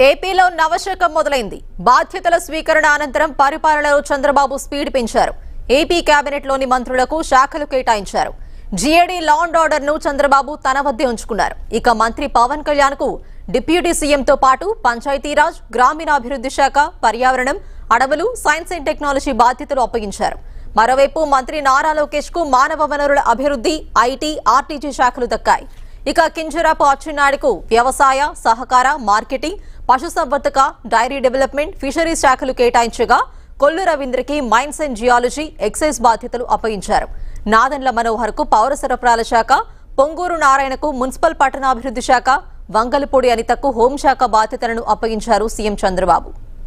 ఏపీలో నవశకం మొదలైంది బాధ్యతల స్వీకరణ అనంతరం పరిపాలనలో చంద్రబాబు స్పీడ్ పెంచారు ఏపీ కేబినెట్ లోని మంత్రులకు శాఖలు కేటాయించారు జీఏడీ లా అండ్ ఆర్డర్ ను చంద్రబాబు తన వద్దే ఉంచుకున్నారు ఇక మంత్రి పవన్ కళ్యాణ్ కు డిప్యూటీ సీఎంతో పాటు పంచాయతీరాజ్ గ్రామీణాభివృద్ధి శాఖ పర్యావరణం అడవులు సైన్స్ అండ్ టెక్నాలజీ బాధ్యతలు అప్పగించారు మరోవైపు మంత్రి నారా లోకేష్ కు మానవ వనరుల అభివృద్ధి ఐటీ ఆర్టీజీ శాఖలు దక్కాయి ఇక కింజరాపు అచ్చెన్నాయుడుకు వ్యవసాయ సహకార మార్కెటింగ్ పశుసంవర్ధక డైరీ డెవలప్మెంట్ ఫిషరీస్ శాఖలు కేటాయించగా కొల్లు రవీంద్రకి మైన్స్ అండ్ జియాలజీ ఎక్సైజ్ బాధ్యతలు అప్పగించారు నాదన్ల మనోహర్ కు పౌర సరఫరాల శాఖ పొంగూరు నారాయణకు మున్సిపల్ పట్టణాభివృద్ధి శాఖ వంగలపూడి అనితకు హోంశాఖ బాధ్యతలను అప్పగించారు సీఎం చంద్రబాబు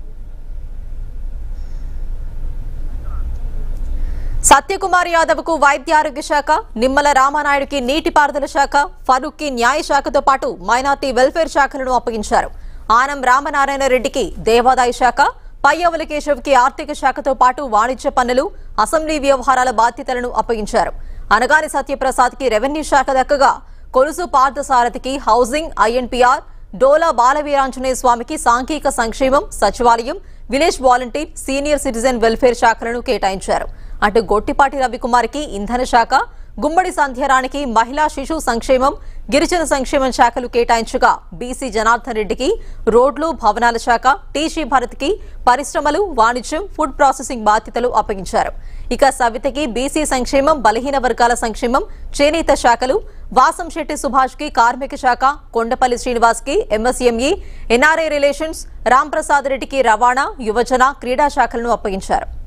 సత్యకుమార్ యాదవ్ కు వైద్య ఆరోగ్య శాఖ నిమ్మల రామానాయుడుకి నీటిపారుదల శాఖ ఫరూక్ కి న్యాయ శాఖతో పాటు మైనార్టీ వెల్ఫేర్ శాఖలను అప్పగించారు ఆనం రామనారాయణ రెడ్డికి దేవాదాయ శాఖ పయ్యవుల కేశవ్ కి ఆర్థిక శాఖతో పాటు వాణిజ్య పన్నులు అసెంబ్లీ వ్యవహారాల బాధ్యతలను అప్పగించారు అనగాని సత్యప్రసాద్ కి రెవెన్యూ శాఖ దక్కగా కొలుసు పార్థసారథికి హౌసింగ్ ఐఎన్పిఆర్ డోలా బాలవీరాంజనేయ స్వామికి సాంఘిక సంక్షేమం సచివాలయం village volunteer senior citizen welfare శాఖలను కేటాయించారు అటు గొట్టిపాటి రవికుమార్కి ఇంధన శాఖ గుమ్మడి సంధ్యారానికి మహిళా శిశు సంక్షేమం గిరిజన సంక్షేమం శాఖలు కేటాయించగా బీసీ జనార్దన్ రెడ్డికి రోడ్లు భవనాల శాఖ టీసీ భరత్కి పరిశ్రమలు వాణిజ్యం ఫుడ్ ప్రాసెసింగ్ బాధ్యతలు అప్పగించారు ఇక సవితకి బీసీ సంక్షేమం బలహీన వర్గాల సంక్షేమం చేనేత శాఖలు వాసంశెట్టి సుభాష్ కి కార్మిక శాఖ కొండపల్లి శ్రీనివాస్ కి ఎంఎస్ఎంఈ ఎన్ఆర్ఐ రిలేషన్స్ రాంప్రసాద్ రెడ్డికి రవాణా యువజన క్రీడా శాఖలను అప్పగించారు